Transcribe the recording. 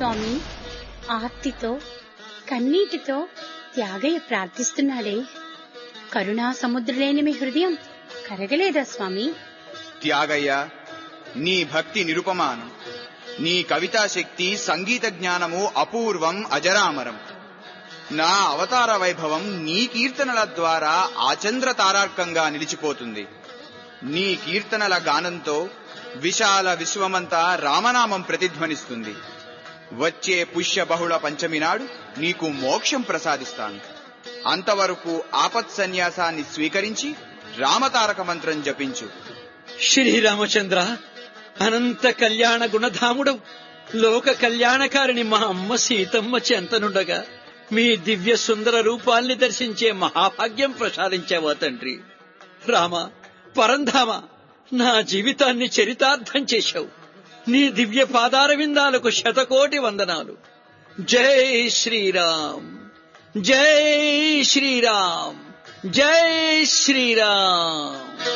స్వామి ఆర్తితో కన్నీటితో త్యాగయ్య ప్రార్థిస్తున్నాడే కరుణా సముద్రులేని మీ హృదయం కరగలేదా స్వామి త్యాగయ్య నీ భక్తి నిరుపమానం నీ కవితా శక్తి సంగీత జ్ఞానము అపూర్వం అజరామరం నా అవతార వైభవం నీ కీర్తనల ద్వారా ఆచంద్ర తారార్కంగా నిలిచిపోతుంది నీ కీర్తనల గానంతో విశాల విశ్వమంతా రామనామం ప్రతిధ్వనిస్తుంది వచ్చే పుష్య బహుళ పంచమి నాడు నీకు మోక్షం ప్రసాదిస్తాను అంతవరకు ఆపత్ సన్యాసాన్ని స్వీకరించి రామతారక మంత్రం జపించు శ్రీరామచంద్ర అనంత కళ్యాణ గుణధాముడవు లోక కళ్యాణకారిణి మా అమ్మ సీతమ్మ చెంతనుండగా మీ దివ్య సుందర రూపాల్ని దర్శించే మహాభాగ్యం ప్రసాదించావా తండ్రి రామ పరంధామ నా జీవితాన్ని చరితార్థం చేశావు నీ దివ్య పాదార విందాలకు శతకోటి వందనాలు జై శ్రీరామ్ జై శ్రీరామ్ జై శ్రీరామ్